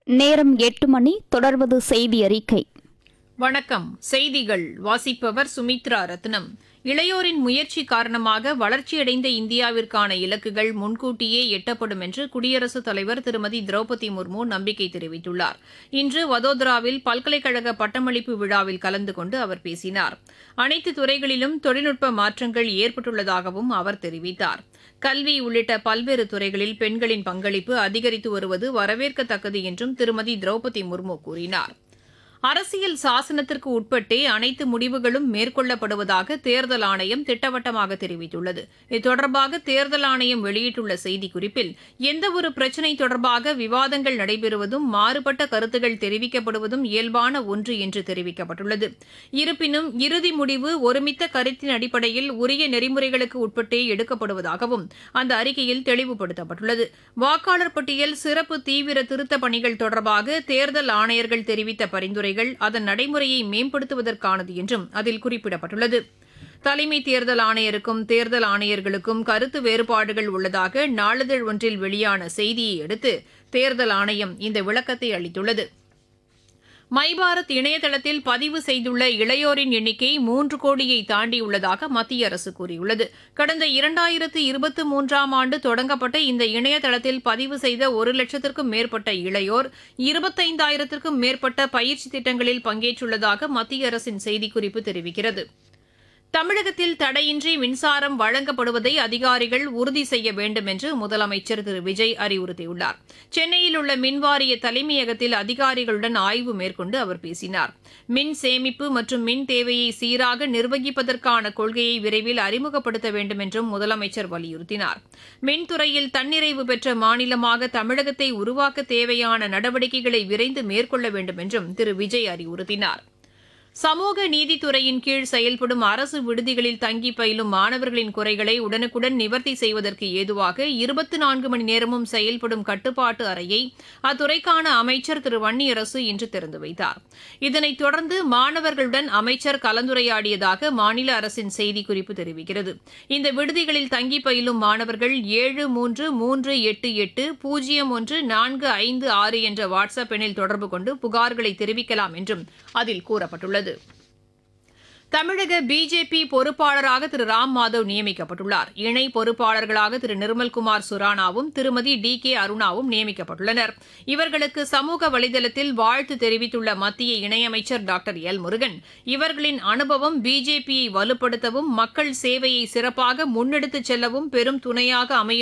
நேரம் எட்டு மணி தொடர்வது செய்தி அறிக்கை வணக்கம் செய்திகள் வாசிப்பவர் சுமித்ரா ரத்னம் இளையோரின் முயற்சி காரணமாக வளர்ச்சியடைந்த இந்தியாவிற்கான இலக்குகள் முன்கூட்டியே எட்டப்படும் என்று குடியரசுத் தலைவர் திருமதி திரௌபதி முர்மு நம்பிக்கை தெரிவித்துள்ளார் இன்று வதோதராவில் பல்கலைக்கழக பட்டமளிப்பு விழாவில் கலந்து கொண்டு அவர் பேசினார் அனைத்து துறைகளிலும் தொழில்நுட்ப மாற்றங்கள் ஏற்பட்டுள்ளதாகவும் அவர் தெரிவித்தார் கல்வி உள்ளிட்ட பல்வேறு துறைகளில் பெண்களின் பங்களிப்பு அதிகரித்து வருவது வரவேற்கத்தக்கது என்றும் திருமதி திரௌபதி முர்மு கூறினார் அரசியல் சாசனத்திற்கு உட்பட்டே அனைத்து முடிவுகளும் மேற்கொள்ளப்படுவதாக தேர்தல் ஆணையம் திட்டவட்டமாக தெரிவித்துள்ளது இது தொடர்பாக தேர்தல் ஆணையம் வெளியிட்டுள்ள செய்திக்குறிப்பில் எந்தவொரு பிரச்சினை தொடர்பாக விவாதங்கள் நடைபெறுவதும் மாறுபட்ட கருத்துகள் தெரிவிக்கப்படுவதும் இயல்பான ஒன்று என்று தெரிவிக்கப்பட்டுள்ளது இருப்பினும் இறுதி முடிவு ஒருமித்த கருத்தின் அடிப்படையில் உரிய நெறிமுறைகளுக்கு உட்பட்டே எடுக்கப்படுவதாகவும் அந்த அறிக்கையில் தெளிவுபடுத்தப்பட்டுள்ளது வாக்காளர் பட்டியல் சிறப்பு தீவிர திருத்தப் பணிகள் தொடர்பாக தேர்தல் ஆணையர்கள் தெரிவித்த பரிந்துரைகள் அதன் நடைமுறையை மேம்படுத்துவதற்கானது என்றும் அதில் குறிப்பிடப்பட்டுள்ளது தலைமை தேர்தல் ஆணையருக்கும் தேர்தல் ஆணையர்களுக்கும் கருத்து வேறுபாடுகள் உள்ளதாக நாளிதழ் ஒன்றில் வெளியான செய்தியை அடுத்து தேர்தல் ஆணையம் இந்த விளக்கத்தை அளித்துள்ளது மைபாரத் இணையதளத்தில் பதிவு செய்துள்ள இளையோரின் எண்ணிக்கை மூன்று கோடியை தாண்டியுள்ளதாக மத்திய அரசு கூறியுள்ளது கடந்த இரண்டாயிரத்து இருபத்தி மூன்றாம் ஆண்டு தொடங்கப்பட்ட இந்த இணையதளத்தில் பதிவு செய்த ஒரு லட்சத்திற்கும் மேற்பட்ட இளையோர் இருபத்தைந்தாயிரத்திற்கும் மேற்பட்ட பயிற்சி திட்டங்களில் பங்கேற்றுள்ளதாக மத்திய அரசின் செய்திக்குறிப்பு தெரிவிக்கிறது தமிழகத்தில் தடையின்றி மின்சாரம் வழங்கப்படுவதை அதிகாரிகள் உறுதி செய்ய வேண்டும் என்று முதலமைச்சர் திரு விஜய் அறிவுறுத்தியுள்ளார் சென்னையில் உள்ள மின்வாரிய தலைமையகத்தில் அதிகாரிகளுடன் ஆய்வு மேற்கொண்டு அவர் பேசினார் மின் சேமிப்பு மற்றும் மின் தேவையை சீராக நிர்வகிப்பதற்கான கொள்கையை விரைவில் அறிமுகப்படுத்த வேண்டும் என்றும் முதலமைச்சர் வலியுறுத்தினார் மின்துறையில் தன்னிறைவு பெற்ற மாநிலமாக தமிழகத்தை உருவாக்க தேவையான நடவடிக்கைகளை விரைந்து மேற்கொள்ள வேண்டும் என்றும் திரு விஜய் அறிவுறுத்தினார் சமூக நீதித்துறையின் கீழ் செயல்படும் அரசு விடுதிகளில் தங்கி பயிலும் மாணவர்களின் குறைகளை உடனுக்குடன் நிவர்த்தி செய்வதற்கு ஏதுவாக இருபத்தி நான்கு மணி நேரமும் செயல்படும் கட்டுப்பாட்டு அறையை அத்துறைக்கான அமைச்சர் திரு வன்னியரசு இன்று திறந்து வைத்தார் இதனைத் தொடர்ந்து மாணவர்களுடன் அமைச்சர் கலந்துரையாடியதாக மாநில அரசின் செய்திக்குறிப்பு தெரிவிக்கிறது இந்த விடுதிகளில் தங்கி பயிலும் மாணவர்கள் ஏழு மூன்று மூன்று எட்டு எட்டு பூஜ்ஜியம் ஒன்று நான்கு ஐந்து ஆறு என்ற வாட்ஸ்அப் எண்ணில் தொடர்பு கொண்டு புகார்களை தெரிவிக்கலாம் என்றும் அதில் கூறப்பட்டுள்ளது தமிழக பிஜேபி பொறுப்பாளராக திரு ராம் மாதவ் நியமிக்கப்பட்டுள்ளார் இணை பொறுப்பாளர்களாக திரு நிர்மல்குமார் சுரானாவும் திருமதி டி கே அருணாவும் நியமிக்கப்பட்டுள்ளனர் இவர்களுக்கு சமூக வலைதளத்தில் வாழ்த்து தெரிவித்துள்ள மத்திய இணையமைச்சர் டாக்டர் எல் முருகன் இவர்களின் அனுபவம் பிஜேபியை வலுப்படுத்தவும் மக்கள் சேவையை சிறப்பாக முன்னெடுத்துச் செல்லவும் பெரும் துணையாக அமையும்